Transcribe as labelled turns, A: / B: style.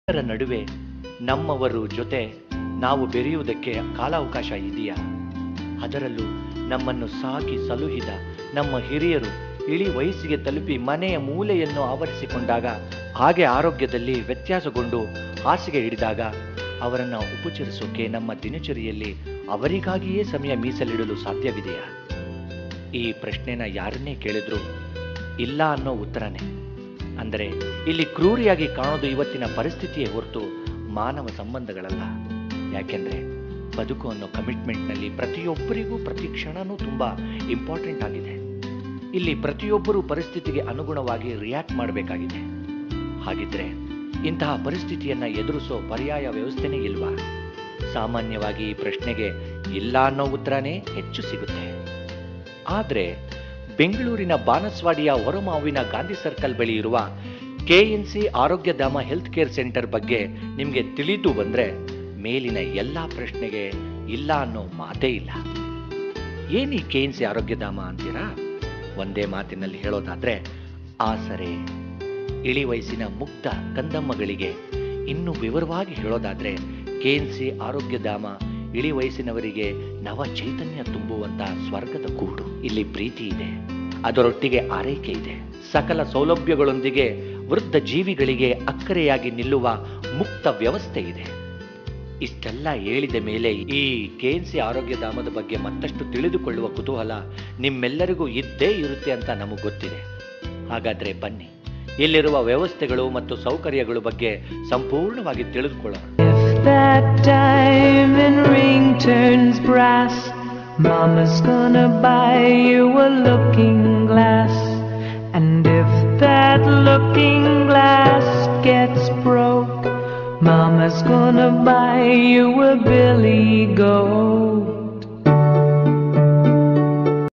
A: ಇದರ ನಡುವೆ ನಮ್ಮವರು ಜೊತೆ ನಾವು ಬೆರೆಯುವುದಕ್ಕೆ ಕಾಲಾವಕಾಶ ಇದೆಯಾ ಅದರಲ್ಲೂ ನಮ್ಮನ್ನು ಸಾಕಿ ಸಲುಹಿದ ನಮ್ಮ ಹಿರಿಯರು ಇಳಿ ವಯಸ್ಸಿಗೆ ತಲುಪಿ ಮನೆಯ ಮೂಲೆಯನ್ನು ಆವರಿಸಿಕೊಂಡಾಗ ಹಾಗೆ ಆರೋಗ್ಯದಲ್ಲಿ ವ್ಯತ್ಯಾಸಗೊಂಡು ಹಾಸಿಗೆ ಹಿಡಿದಾಗ ಅವರನ್ನು ಉಪಚರಿಸೋಕೆ ನಮ್ಮ ದಿನಚರಿಯಲ್ಲಿ ಅವರಿಗಾಗಿಯೇ ಸಮಯ ಮೀಸಲಿಡಲು ಸಾಧ್ಯವಿದೆಯಾ ಈ ಪ್ರಶ್ನೆನ ಯಾರನ್ನೇ ಕೇಳಿದ್ರು ಇಲ್ಲ ಅನ್ನೋ ಉತ್ತರನೇ ಅಂದರೆ ಇಲ್ಲಿ ಕ್ರೂರಿಯಾಗಿ ಕಾಣೋದು ಇವತ್ತಿನ ಪರಿಸ್ಥಿತಿಯೇ ಹೊರತು ಮಾನವ ಸಂಬಂಧಗಳಲ್ಲ ಯಾಕೆಂದ್ರೆ ಬದುಕು ಅನ್ನೋ ಕಮಿಟ್ಮೆಂಟ್ನಲ್ಲಿ ಪ್ರತಿಯೊಬ್ಬರಿಗೂ ಪ್ರತಿ ಕ್ಷಣನೂ ತುಂಬ ಇಂಪಾರ್ಟೆಂಟ್ ಆಗಿದೆ ಇಲ್ಲಿ ಪ್ರತಿಯೊಬ್ಬರೂ ಪರಿಸ್ಥಿತಿಗೆ ಅನುಗುಣವಾಗಿ ರಿಯಾಕ್ಟ್ ಮಾಡಬೇಕಾಗಿದೆ ಹಾಗಿದ್ರೆ ಇಂತಹ ಪರಿಸ್ಥಿತಿಯನ್ನ ಎದುರಿಸೋ ಪರ್ಯಾಯ ವ್ಯವಸ್ಥೆನೇ ಇಲ್ವಾ ಸಾಮಾನ್ಯವಾಗಿ ಈ ಪ್ರಶ್ನೆಗೆ ಇಲ್ಲ ಅನ್ನೋ ಉತ್ತರನೇ ಹೆಚ್ಚು ಸಿಗುತ್ತೆ ಆದರೆ ಬೆಂಗಳೂರಿನ ಬಾನಸ್ವಾಡಿಯ ಹೊರಮಾವಿನ ಗಾಂಧಿ ಸರ್ಕಲ್ ಬಳಿ ಇರುವ ಕೆಎನ್ಸಿ ಆರೋಗ್ಯಧಾಮ ಹೆಲ್ತ್ ಕೇರ್ ಸೆಂಟರ್ ಬಗ್ಗೆ ನಿಮಗೆ ತಿಳಿದು ಬಂದ್ರೆ ಮೇಲಿನ ಎಲ್ಲಾ ಪ್ರಶ್ನೆಗೆ ಇಲ್ಲ ಅನ್ನೋ ಮಾತೇ ಇಲ್ಲ ಏನಿ ಕೆಎನ್ಸಿ ಆರೋಗ್ಯಧಾಮ ಅಂತೀರಾ ಒಂದೇ ಮಾತಿನಲ್ಲಿ ಹೇಳೋದಾದ್ರೆ ಆಸರೆ ಇಳಿ ವಯಸ್ಸಿನ ಮುಕ್ತ ಕಂದಮ್ಮಗಳಿಗೆ ಇನ್ನು ವಿವರವಾಗಿ ಹೇಳೋದಾದ್ರೆ ಕೆಎನ್ಸಿ ಆರೋಗ್ಯಧಾಮ ಇಳಿ ವಯಸ್ಸಿನವರಿಗೆ ನವ ಚೈತನ್ಯ ತುಂಬುವಂತ ಸ್ವರ್ಗದ ಕೂಡು ಇಲ್ಲಿ ಪ್ರೀತಿ ಇದೆ ಅದರೊಟ್ಟಿಗೆ ಆರೈಕೆ ಇದೆ ಸಕಲ ಸೌಲಭ್ಯಗಳೊಂದಿಗೆ ವೃದ್ಧ ಜೀವಿಗಳಿಗೆ ಅಕ್ಕರೆಯಾಗಿ ನಿಲ್ಲುವ ಮುಕ್ತ ವ್ಯವಸ್ಥೆ ಇದೆ ಇಷ್ಟೆಲ್ಲ ಹೇಳಿದ ಮೇಲೆ ಈ ಕೆಎನ್ಸಿ ಆರೋಗ್ಯಧಾಮದ ಬಗ್ಗೆ ಮತ್ತಷ್ಟು ತಿಳಿದುಕೊಳ್ಳುವ ಕುತೂಹಲ ನಿಮ್ಮೆಲ್ಲರಿಗೂ ಇದ್ದೇ ಇರುತ್ತೆ ಅಂತ ನಮಗೆ ಗೊತ್ತಿದೆ ಹಾಗಾದ್ರೆ ಬನ್ನಿ ಇಲ್ಲಿರುವ ವ್ಯವಸ್ಥೆಗಳು ಮತ್ತು ಸೌಕರ್ಯಗಳ ಬಗ್ಗೆ ಸಂಪೂರ್ಣವಾಗಿ ತಿಳಿದುಕೊಳ್ಳೋಣ
B: If that diamond ring turns brass, Mama's gonna buy you a looking glass. And if that looking glass gets broke, Mama's gonna buy you a Billy Goat.